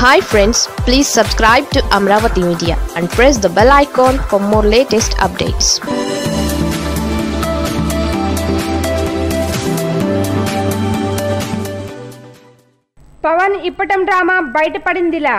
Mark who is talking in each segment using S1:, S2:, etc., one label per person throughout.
S1: hi friends please subscribe to Amaravati media and press the bell icon for more latest updates
S2: Pavan Ippatam drama బయటపడిందిలా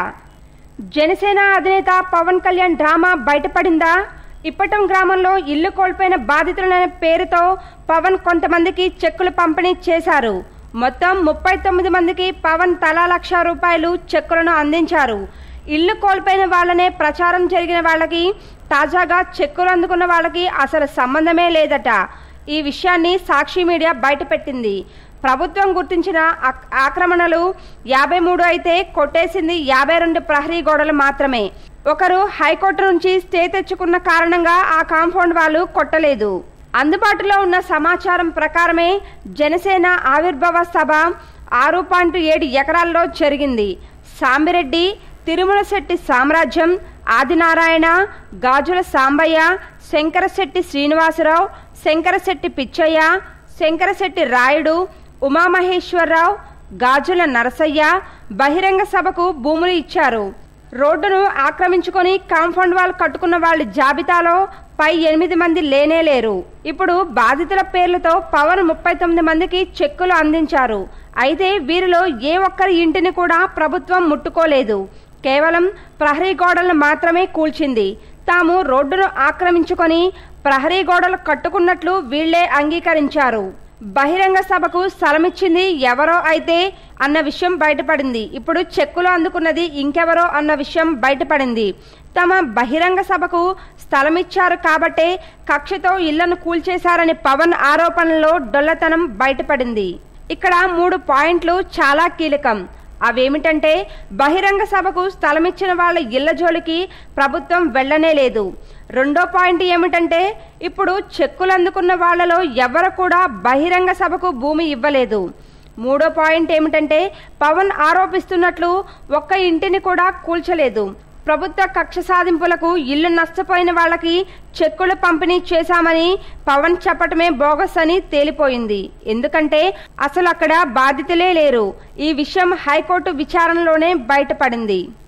S2: జనసేన అధినేత Pavan Kalyan drama బయటపడిందా ఇప్పటం గ్రామంలో ఇల్లు కోల్పోయిన బాధితులనే పేరుతో పవన్ కొంతమందికి చెక్కులు పంపిణీ చేశారు మొత్తం ముప్పై తొమ్మిది మందికి పవన్ తలా లక్ష రూపాయలు చెక్కులను అందించారు ఇల్లు కోల్పోయిన వాళ్ళనే ప్రచారం జరిగిన వాళ్ళకి తాజాగా చెక్కులు అందుకున్న వాళ్ళకి అసలు సంబంధమే లేదట ఈ విషయాన్ని సాక్షి మీడియా బయటపెట్టింది ప్రభుత్వం గుర్తించిన ఆక్- ఆక్రమణలు యాభై మూడు అయితే కొట్టేసింది యాభై రెండు ప్రహరీ గోడలు మాత్రమే ఒకరు హైకోర్టు నుంచి స్టే తెచ్చుకున్న కారణంగా ఆ కాంపౌండ్ వాళ్ళు కొట్టలేదు అందుబాటులో ఉన్న సమాచారం ప్రకారమే జనసేన ఆవిర్భావ సభ ఆరు పాయింట్ ఏడు ఎకరాల్లో జరిగింది సాంబిరెడ్డి తిరుమల శెట్టి సామ్రాజ్యం ఆదినారాయణ గాజుల సాంబయ్య శంకరశెట్టి శ్రీనివాసరావు శంకరశెట్టి పిచ్చయ్య శంకరశెట్టి రాయుడు ఉమామహేశ్వరరావు గాజుల నరసయ్య బహిరంగ సభకు భూములు ఇచ్చారు రోడ్డును ఆక్రమించుకొని కాంపౌండ్ వాల్ కట్టుకున్న వాళ్ళ జాబితాలో పై ఎనిమిది మంది లేనే లేరు ఇప్పుడు బాధితుల పేర్లతో పవన్ ముప్పై తొమ్మిది మందికి చెక్కులు అందించారు అయితే వీరిలో ఏ ఒక్కరి ఇంటిని కూడా ప్రభుత్వం ముట్టుకోలేదు కేవలం ప్రహరీ గోడలను మాత్రమే కూల్చింది తాము రోడ్డును ఆక్రమించుకొని ప్రహరీ గోడలు కట్టుకున్నట్లు వీళ్లే అంగీకరించారు బహిరంగ సభకు స్థలమిచ్చింది ఎవరో అయితే అన్న విషయం బయటపడింది ఇప్పుడు చెక్కులు అందుకున్నది ఇంకెవరో అన్న విషయం బయటపడింది తమ బహిరంగ సభకు స్థలమిచ్చారు కాబట్టే కక్షతో ఇళ్లను కూల్చేశారని పవన్ ఆరోపణలో డొల్లతనం బయటపడింది ఇక్కడ మూడు పాయింట్లు చాలా కీలకం అవేమిటంటే బహిరంగ సభకు స్థలమిచ్చిన వాళ్ళ ఇళ్ల జోలికి ప్రభుత్వం వెళ్ళనే లేదు రెండో పాయింట్ ఏమిటంటే ఇప్పుడు చెక్కులు అందుకున్న వాళ్ళలో ఎవరు కూడా బహిరంగ సభకు భూమి ఇవ్వలేదు మూడో పాయింట్ ఏమిటంటే పవన్ ఆరోపిస్తున్నట్లు ఒక్క ఇంటిని కూడా కూల్చలేదు ప్రభుత్వ కక్ష సాధింపులకు ఇల్లు నష్టపోయిన వాళ్ళకి చెక్కులు పంపిణీ చేశామని పవన్ చెప్పటమే బోగస్ అని తేలిపోయింది ఎందుకంటే అసలు అక్కడ బాధితులే లేరు ఈ విషయం హైకోర్టు విచారణలోనే బయటపడింది